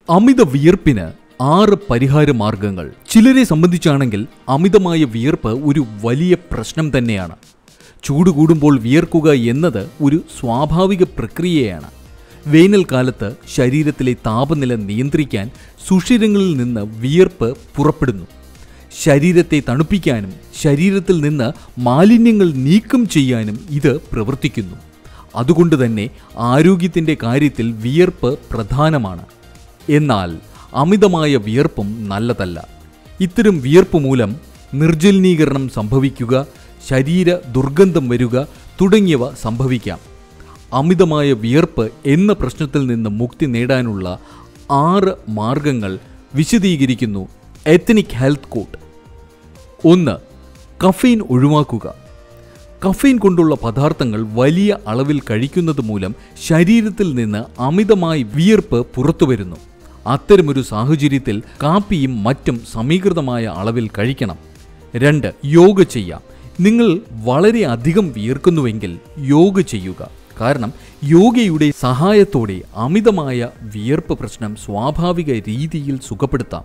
അമിത വിയർപ്പിന് ആറ് പരിഹാര മാർഗങ്ങൾ ചിലരെ സംബന്ധിച്ചാണെങ്കിൽ അമിതമായ വിയർപ്പ് ഒരു വലിയ പ്രശ്നം തന്നെയാണ് ചൂട് കൂടുമ്പോൾ വിയർക്കുക എന്നത് ഒരു സ്വാഭാവിക പ്രക്രിയയാണ് വേനൽക്കാലത്ത് ശരീരത്തിലെ താപനില നിയന്ത്രിക്കാൻ സുഷിരങ്ങളിൽ നിന്ന് വിയർപ്പ് പുറപ്പെടുന്നു ശരീരത്തെ തണുപ്പിക്കാനും ശരീരത്തിൽ നിന്ന് മാലിന്യങ്ങൾ നീക്കം ചെയ്യാനും ഇത് പ്രവർത്തിക്കുന്നു അതുകൊണ്ട് തന്നെ ആരോഗ്യത്തിൻ്റെ കാര്യത്തിൽ വിയർപ്പ് പ്രധാനമാണ് എന്നാൽ അമിതമായ വിയർപ്പും നല്ലതല്ല ഇത്തരം വിയർപ്പ് മൂലം നിർജലീകരണം സംഭവിക്കുക ശരീര ദുർഗന്ധം വരിക തുടങ്ങിയവ സംഭവിക്കാം അമിതമായ വിയർപ്പ് എന്ന പ്രശ്നത്തിൽ നിന്ന് മുക്തി നേടാനുള്ള ആറ് മാർഗങ്ങൾ വിശദീകരിക്കുന്നു എത്തനിക് ഹെൽത്ത് കോഡ് ഒന്ന് കഫീൻ ഒഴിവാക്കുക കഫീൻ കൊണ്ടുള്ള പദാർത്ഥങ്ങൾ വലിയ അളവിൽ കഴിക്കുന്നത് മൂലം ശരീരത്തിൽ നിന്ന് അമിതമായി വിയർപ്പ് പുറത്തുവരുന്നു അത്തരമൊരു സാഹചര്യത്തിൽ കാപ്പിയും മറ്റും സമീകൃതമായ അളവിൽ കഴിക്കണം രണ്ട് യോഗ ചെയ്യാം നിങ്ങൾ വളരെ അധികം വിയർക്കുന്നുവെങ്കിൽ യോഗ ചെയ്യുക കാരണം യോഗയുടെ സഹായത്തോടെ അമിതമായ വിയർപ്പ് പ്രശ്നം സ്വാഭാവിക രീതിയിൽ സുഖപ്പെടുത്താം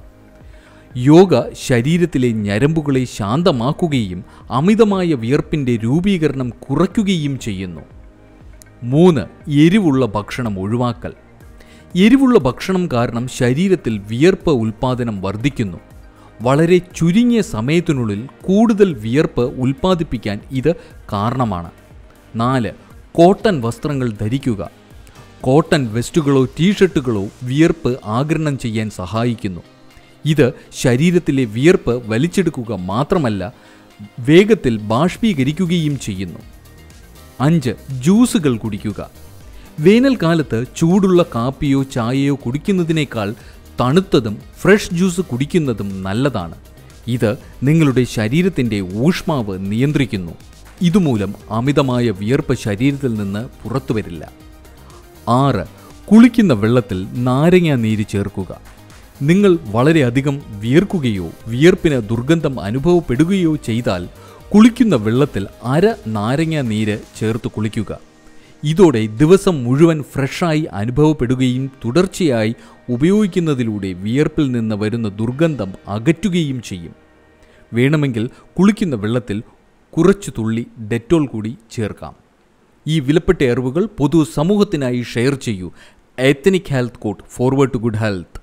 യോഗ ശരീരത്തിലെ ഞരമ്പുകളെ ശാന്തമാക്കുകയും അമിതമായ വിയർപ്പിൻ്റെ രൂപീകരണം കുറയ്ക്കുകയും ചെയ്യുന്നു മൂന്ന് എരിവുള്ള ഭക്ഷണം ഒഴിവാക്കൽ എരിവുള്ള ഭക്ഷണം കാരണം ശരീരത്തിൽ വിയർപ്പ് ഉൽപ്പാദനം വർദ്ധിക്കുന്നു വളരെ ചുരുങ്ങിയ സമയത്തിനുള്ളിൽ കൂടുതൽ വിയർപ്പ് ഉൽപ്പാദിപ്പിക്കാൻ ഇത് കാരണമാണ് നാല് കോട്ടൺ വസ്ത്രങ്ങൾ ധരിക്കുക കോട്ടൺ വെസ്റ്റുകളോ ടീഷർട്ടുകളോ വിയർപ്പ് ആഗിരണം ചെയ്യാൻ സഹായിക്കുന്നു ഇത് ശരീരത്തിലെ വിയർപ്പ് വലിച്ചെടുക്കുക മാത്രമല്ല വേഗത്തിൽ ബാഷ്പീകരിക്കുകയും ചെയ്യുന്നു അഞ്ച് ജ്യൂസുകൾ കുടിക്കുക വേനൽക്കാലത്ത് ചൂടുള്ള കാപ്പിയോ ചായയോ കുടിക്കുന്നതിനേക്കാൾ തണുത്തതും ഫ്രഷ് ജ്യൂസ് കുടിക്കുന്നതും നല്ലതാണ് ഇത് നിങ്ങളുടെ ശരീരത്തിൻ്റെ ഊഷ്മാവ് നിയന്ത്രിക്കുന്നു ഇതുമൂലം അമിതമായ വിയർപ്പ് ശരീരത്തിൽ നിന്ന് പുറത്തു വരില്ല ആറ് കുളിക്കുന്ന വെള്ളത്തിൽ നാരങ്ങ നീര് ചേർക്കുക നിങ്ങൾ വളരെയധികം വിയർക്കുകയോ വിയർപ്പിന് ദുർഗന്ധം അനുഭവപ്പെടുകയോ ചെയ്താൽ കുളിക്കുന്ന വെള്ളത്തിൽ അര നാരങ്ങ നീര് ചേർത്ത് കുളിക്കുക ഇതോടെ ദിവസം മുഴുവൻ ഫ്രഷായി അനുഭവപ്പെടുകയും തുടർച്ചയായി ഉപയോഗിക്കുന്നതിലൂടെ വിയർപ്പിൽ നിന്ന് വരുന്ന ദുർഗന്ധം അകറ്റുകയും ചെയ്യും വേണമെങ്കിൽ കുളിക്കുന്ന വെള്ളത്തിൽ കുറച്ചു തുള്ളി ഡെറ്റോൾ കൂടി ചേർക്കാം ഈ വിലപ്പെട്ട അറിവുകൾ പൊതു സമൂഹത്തിനായി ഷെയർ ചെയ്യൂ ethnic health code forward to good health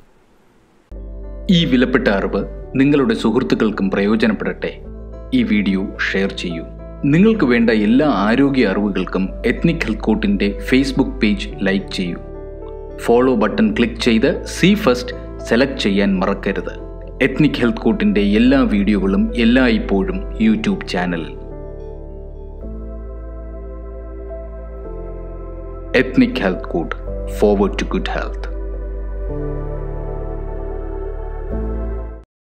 ഈ വിലപ്പെട്ട അറിവ് നിങ്ങളുടെ സുഹൃത്തുക്കൾക്കും പ്രയോജനപ്പെടട്ടെ ഈ വീഡിയോ ഷെയർ ചെയ്യൂ നിങ്ങൾക്ക് വേണ്ട എല്ലാ ആരോഗ്യ അറിവുകൾക്കും എത്നിക് ഹെൽത്ത് കോട്ടിൻ്റെ ഫേസ്ബുക്ക് പേജ് ലൈക്ക് ചെയ്യൂ ഫോളോ ബട്ടൺ ക്ലിക്ക് ചെയ്ത് സി ഫസ്റ്റ് സെലക്ട് ചെയ്യാൻ മറക്കരുത് എത്നിക് ഹെൽത്ത് കോട്ടിൻ്റെ എല്ലാ വീഡിയോകളും എല്ലായ്പ്പോഴും യൂട്യൂബ് ചാനലിൽ ethnic health code forward to good health